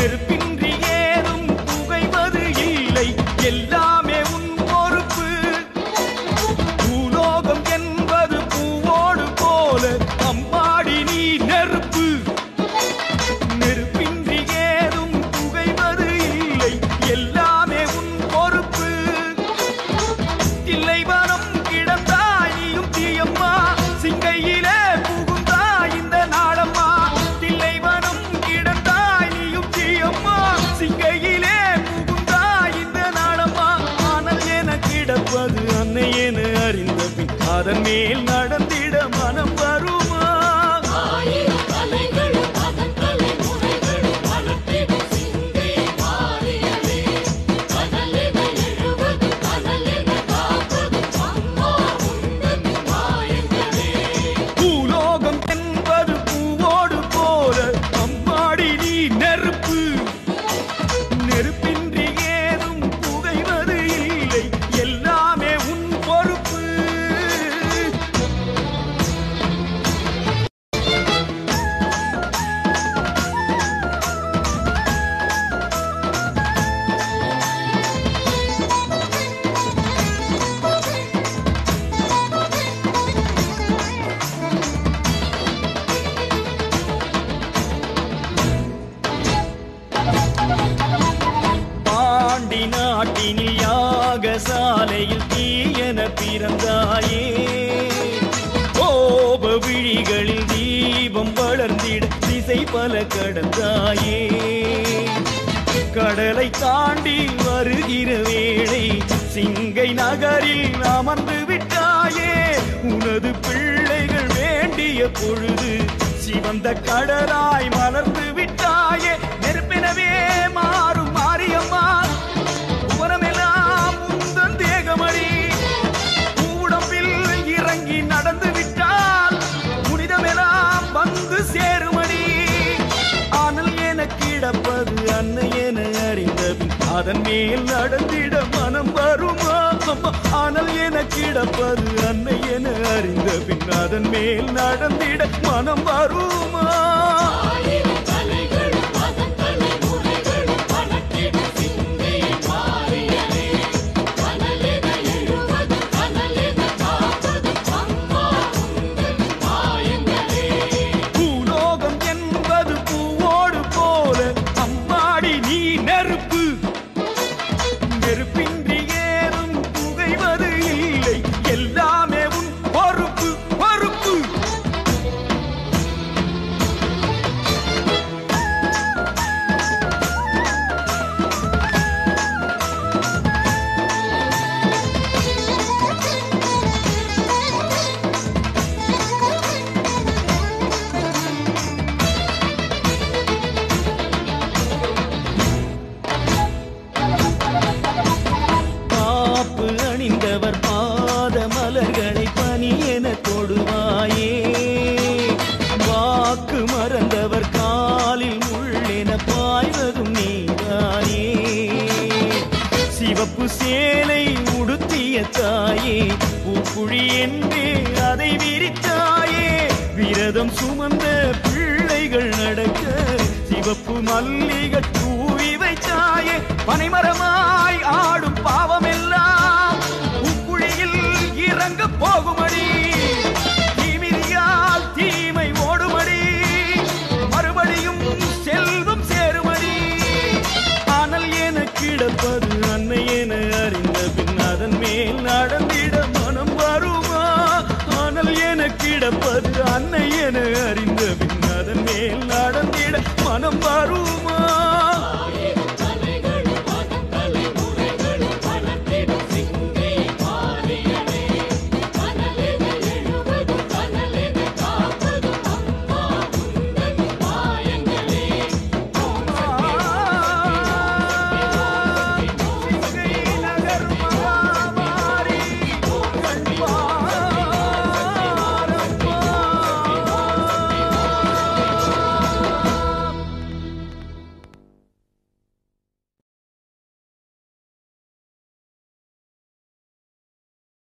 நெருப்பின்றி ஏதும் புகைவது இல்லை எல்லாமே உன் பொறுப்பு பூலோகம் என்பது பூவோடு போல அம்மாடி நீ நெருப்பு நெருப்பின்றி ஏதும் புகைவது இல்லை எல்லாமே உன் பொறுப்பு தில்லைவனம் கிடந்தாய் நீயும் தீயம்மா சிங்கையிலே புகுந்தாய் இந்த நாடம்மா தில்லைவனம் கிடந்தாய் நீயும் தீயம்மா சிங்கையிலே புகுந்தாய் இந்த நாடம்மா ஆனால் என கிடப்பது அன்னை என அறிந்த பின் அதன் மேல் நடந்திட மனம் வருமா ஆயிரம் தலைகளும் அதன் தலைமுறைகளும் வளர்த்திடும் சிந்தை மாறியதே கடலென எழுவது கடலென காப்பது அம்மா உந்தன் மாயங்களே பூலோகம் என்பது பூவோடு போல அம்மாடி நீ நெருப்பு நெருப்பின்றி ஏதும் புகைவது இல்லை எல்லாமே உன் பொறுப்பு பாண்டி நாட்டினில் யாகசாலையில் தீயன பிறந்தாயே கோப விழிகளில் தீபம் வளர்ந்திட திசை பல கடந்தாயே கடலை தாண்டி வருகிற வேளை சிங்கை நகரில் அமர்ந்து விட்டாயே உனது பிள்ளைகள் வேண்டிய பொழுது சிவந்த கடலாய் மலர்ந்து விட்டாயே நெருப்பினவே மாறும் மாரியம்மா உரமெல்லாம் உந்தன் தேகமடி உடம்பில் இறங்கி நடந்து விட்டால் புனிதமெல்லாம் வந்து சேருமடி ஆனால் என கிடப்பது அன்னை என அறிந்த பின் அதன் மேல் நடந்திட மனம் வருமா அம்மா, ஆனால் என கிடப்பது அன்னை என அறிந்த பின் அதன் மேல் நடந்திட மனம் வருமா ஆயிரம் தலைகளும் அதன் தலைமுறைகளும் வளர்த்திடும் சிந்தை மாறியதே கடலென எழுவது கடலென காப்பது அம்மா உந்தன் மாயங்களே பூலோகம் என்பது பூவோடு போல அம்மாடி நீ நெருப்பு நெருப்பின்றி ஏதும் புகைவது இல்லை எல்லாமே உன் பொறுப்பு பொறுப்பு காப்பு அணிந்தவர் பாத மலர்களை பனி என தொடுவாயே வாக்கு மறந்தவர் காலில் முள்ளென பாய்வதும் நீதானே சிவப்பு சேலை உடுத்திய தாயே பூக்குழி என்றே அதை விரித்தாயே விரதம் சுமந்த பிள்ளைகள் நடக்க சிவப்பு மல்லிகை தூவி வைத்தாயே பனைமரமாய் ஆடும் பாவம்